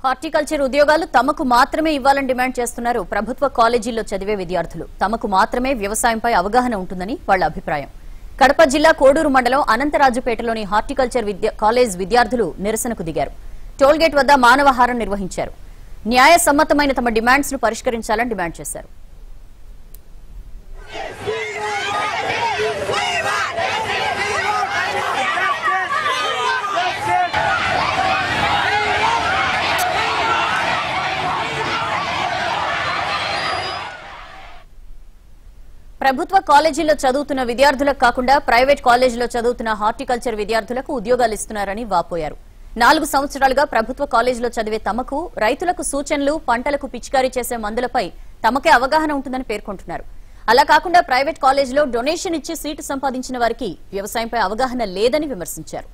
horticulture ఉద్యోగాలు తమకు మాత్రమే ఇవ్వాలని డిమాండ్ చేస్తున్నారు ప్రభుత్వ కాలేజీల్లో చదివే విద్యార్థులు తమకు మాత్రమే వ్యవసాయంపై అవగాహన ఉంటుందని వాళ్ళ అభిప్రాయం కడప జిల్లా కోడూరు మండలం అనంతరాజుపేటలోని హార్టికల్చర్ విద్య- కాలేజ్ విద్యార్థులు నిరసనకు దిగారు టోల్గేట్ వద్ద మానవహారం నిర్వహించారు న్యాయ సమ్మతమైన తమ డిమాండ్స్ ను పరిష్కరించాలని డిమాండ్ చేశారు ప్రభుత్వ కాలేజీల్లో చదువుతున్న విద్యార్థులకు కాకుండా ప్రైవేట్ కాలేజీలో చదువుతున్న హార్టికల్చర్ విద్యార్థులకు ఉద్యోగాలు ఇస్తున్నారని వాపోయారు నాలుగు సంవత్సరాలుగా ప్రభుత్వ కాలేజీలో చదివే తమకు రైతులకు సూచనలు పంటలకు పిచికారీ చేసే మందులపై తమకే అవగాహన ఉంటుందని పేర్కొంటున్నారు అలా కాకుండా ప్రైవేట్ కాలేజీలో డొనేషన్ ఇచ్చి సీటు సంపాదించిన వారికి వ్యవసాయంపై అవగాహన లేదని విమర్శించారు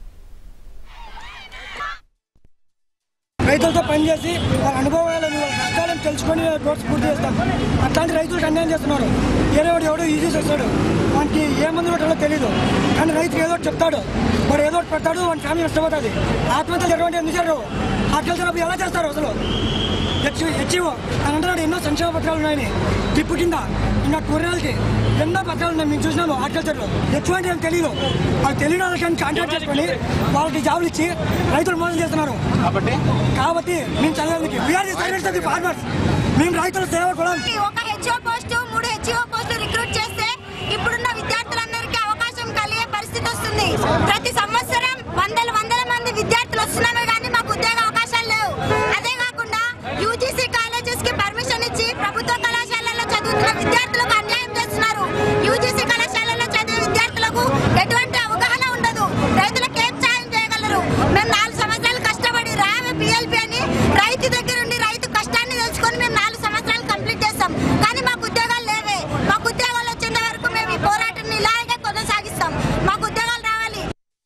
రైతులతో పనిచేసి వాళ్ళ అనుభవాలను వాళ్ళ కష్టాలను తెలుసుకొని కోర్సు పూర్తి చేస్తాం అట్లాంటి రైతులకు అన్యాయం చేస్తున్నారు వేరే వాడు ఎవడో ఈజీ చేస్తాడు వానికి ఏ మందు పెట్టాలో తెలియదు కానీ రైతు ఏదో ఒకటి చెప్తాడు వాడు ఏదో ఒకటి పెడతాడు వాడి ఫ్యామిలీ నష్టపోతుంది ఆత్మహత్యలు జరగడం ఎందుకు జరగవు ఆత్మహత్యలు అప్పుడు ఎలా చేస్తారు అసలు హెచ్ హెచ్ఈఓ అని అంటున్నాడు ఎన్నో సంక్షేమ పథకాలు ఉన్నాయని టిప్పు కింద ఇంకా కూరగాయలకి ఎన్నో పథకాలు ఉన్నాయి మేము చూసినాము హార్టికల్చర్లో హెచ్ అంటే ఏం తెలియదు వాళ్ళు తెలియని వాళ్ళకి కాంటాక్ట్ చేసుకొని వాళ్ళకి జాబులు ఇచ్చి రైతులు మోసం చేస్తున్నారు కాబట్టి కాబట్టి మేము చదివేందుకు we are servants of the farmers మేము రైతుల సేవకులం ఒక హెచ్ఓ పోస్టు మూడు హెచ్ఓ పోస్టులు రిక్రూట్ చేస్తే ఇప్పుడున్న విద్యార్థులందరికీ అవకాశం కలిగే పరిస్థితి వస్తుంది ప్రతి సంవత్సరం వందల వందల మంది విద్యార్థులు వస్తున్నారు కానీ మాకు ఉద్యోగ అవకాశాలు లేవు అదే కాకుండా యూజీసీ కాలేజెస్ కి పర్మిషన్ ఇచ్చి ప్రభుత్వ కళాశాలలో చదువుతున్న విద్యార్థులకు అన్యాయం చేస్తున్నారు యూజీసీ కళాశాలలో చదివే విద్యార్థులకు ఎటువంటి అవగాహన ఉండదు రైతులకు ఏం సాయం చేయగలరు మేము నాలుగు సంవత్సరాలు కష్టపడి రామే పిఎల్పి అని రైతు దగ్గర ఉండి రైతు కష్టాన్ని తెలుసుకొని మేము నాలుగు సంవత్సరాలు కంప్లీట్ చేస్తాం కానీ మాకు ఉద్యోగాలు లేవే మాకు ఉద్యోగాలు వచ్చేంత వరకు మేము ఈ పోరాటాన్ని ఇలాగే కొనసాగిస్తాం మాకు ఉద్యోగాలు రావాలి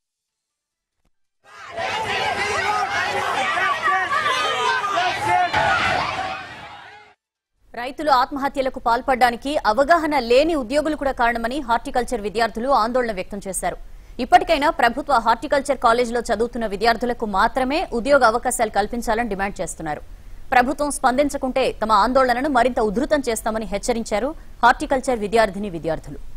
రైతులు ఆత్మహత్యలకు పాల్పడడానికి అవగాహన లేని ఉద్యోగులు కూడా కారణమని హార్టికల్చర్ విద్యార్థులు ఆందోళన వ్యక్తం చేశారు ఇప్పటికైనా ప్రభుత్వ హార్టికల్చర్ కాలేజీలో చదువుతున్న విద్యార్థులకు మాత్రమే ఉద్యోగ అవకాశాలు కల్పించాలని డిమాండ్ చేస్తున్నారు ప్రభుత్వం స్పందించకుంటే తమ ఆందోళనను మరింత ఉధృతం చేస్తామని హెచ్చరించారు హార్టికల్చర్ విద్యార్థిని విద్యార్థులు